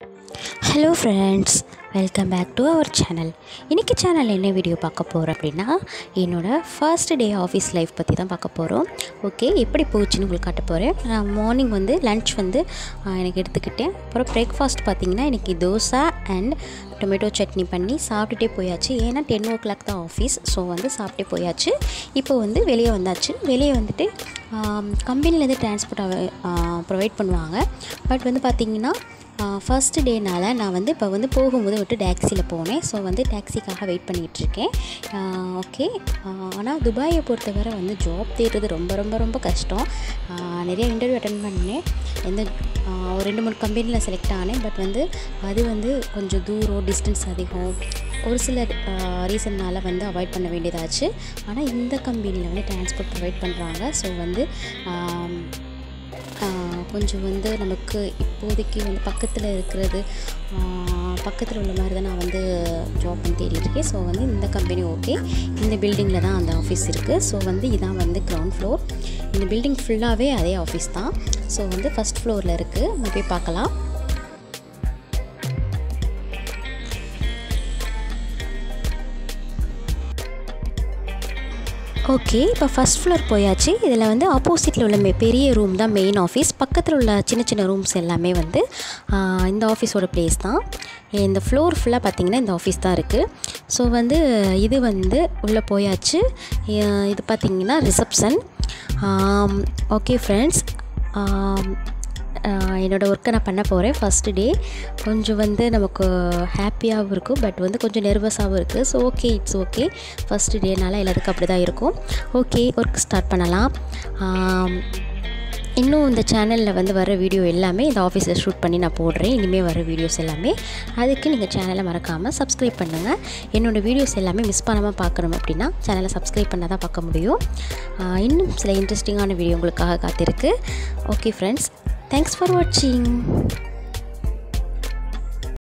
hello friends welcome back to our channel இன்றைக்கி channel என்ன video பார்க்க போகிறோம் அப்படின்னா என்னோடய ஃபர்ஸ்ட் டே ஆஃபீஸ் லைஃப் பற்றி தான் பார்க்க போகிறோம் ஓகே எப்படி போச்சுன்னு உங்களுக்கு காட்ட போகிறேன் நான் மார்னிங் வந்து லன்ச் வந்து ஆஹ், எனக்கு எடுத்துக்கிட்டேன் அப்புறம் பிரேக்ஃபாஸ்ட் பார்த்திங்கன்னா இன்றைக்கி தோசை அண்ட் டொமேட்டோ சட்னி பண்ணி சாப்பிட்டுட்டே போயாச்சு ஏன்னா டென் ஓ கிளாக் தான் ஆஃபீஸ் ஸோ வந்து சாப்பிட்டே போயாச்சு இப்போ வந்து வெளியே வந்தாச்சு வெளியே வந்துட்டு கம்பெனிலேருந்து டிரான்ஸ்போர்ட் ப்ரொவைட் பண்ணுவாங்க பட் வந்து பார்த்திங்கன்னா ஃபர்ஸ்ட் டேனால் நான் வந்து இப்போ வந்து போகும்போது விட்டு டாக்ஸியில் போனேன் ஸோ வந்து டாக்ஸிக்காக வெயிட் பண்ணிகிட்ருக்கேன் ஓகே ஆனால் துபாயை பொறுத்தவரை வந்து ஜாப் தேடுறது ரொம்ப ரொம்ப ரொம்ப கஷ்டம் ஆஹ் நிறைய இன்டர்வியூ அட்டன் பண்ணேன் எந்த ஆஹ் ஒரு ரெண்டு மூணு கம்பெனியில் செலக்ட் ஆனேன் பட் வந்து அது வந்து கொஞ்சம் தூரம் டிஸ்டன்ஸ் அதிகம் ஒரு சில ரீசன்னால் வந்து அவாய்ட் பண்ண வேண்டியதாச்சு ஆனால் இந்த கம்பெனியில் வந்து டிரான்ஸ்போர்ட் ப்ரொவைட் பண்ணுறாங்க ஸோ வந்து ஆம், ஆஹ் கொஞ்சம் வந்து நமக்கு இப்போதைக்கு வந்து பக்கத்தில் இருக்கிறது பக்கத்தில் உள்ள மாதிரி தான் நான் வந்து ஜாப் பண்ணி தேடிட்டு இருக்கேன் ஸோ வந்து இந்த கம்பெனி ஓகே இந்த பில்டிங்கில் தான் அந்த ஆஃபீஸ் இருக்குது ஸோ வந்து இதான் வந்து கிரவுண்ட் ஃப்ளோர் இந்த பில்டிங் ஃபுல்லாகவே அதே ஆஃபீஸ் தான் ஸோ வந்து ஃபஸ்ட் ஃப்ளோரில் இருக்குது நம்ம போய் பார்க்கலாம் ஓகே இப்போ ஃபஸ்ட் ஃப்ளோர் போயாச்சு இதில் வந்து ஆப்போசிட்டில் உள்ள மெ- பெரிய ரூம் தான் மெயின் ஆஃபீஸ் பக்கத்தில் உள்ள சின்ன சின்ன ரூம்ஸ் எல்லாமே வந்து ஆஹ், இந்த ஆஃபீஸோட ப்ளேஸ் தான் இந்த ஃப்ளோர் ஃபுல்லாக பார்த்தீங்கன்னா இந்த ஆஃபீஸ் தான் இருக்குது ஸோ வந்து இது வந்து உள்ளே போயாச்சு அஹ், இது பார்த்தீங்கன்னா ரிசப்ஷன் ஓகே ஃப்ரெண்ட்ஸ் என்னோடய ஒர்க்கை நான் பண்ண போகிறேன் ஃபஸ்ட்டு டே கொஞ்சம் வந்து நமக்கு ஹாப்பியாகவும் இருக்கும் பட் வந்து கொஞ்சம் நெர்வஸாகவும் இருக்குது so okay it's okay first டேனால எல்லாத்துக்கும் அப்படி தான் இருக்கும் ஓகே ஒர்க் ஸ்டார்ட் பண்ணலாம் ஆம், இன்னும் இந்த சேனலில் வந்து வர வீடியோ எல்லாமே இந்த ஆஃபீஸில் ஷூட் பண்ணி நான் போடுறேன் இனிமேல் வர வீடியோஸ் எல்லாமே அதுக்கு நீங்கள் சேனலை மறக்காமல் சப்ஸ்கிரைப் பண்ணுங்கள் என்னோடய வீடியோஸ் எல்லாமே மிஸ் பண்ணாமல் பார்க்கணும் அப்படின்னா சேனலை சப்ஸ்கிரைப் பண்ணால் தான் பார்க்க முடியும் ஆஹ், இன்னும் சில இன்ட்ரெஸ்டிங்கான வீடியோ உங்களுக்காக காத்திருக்கு ஓகே ஃப்ரெண்ட்ஸ் தேங்க்ஸ் ஃபார் வாட்சிங்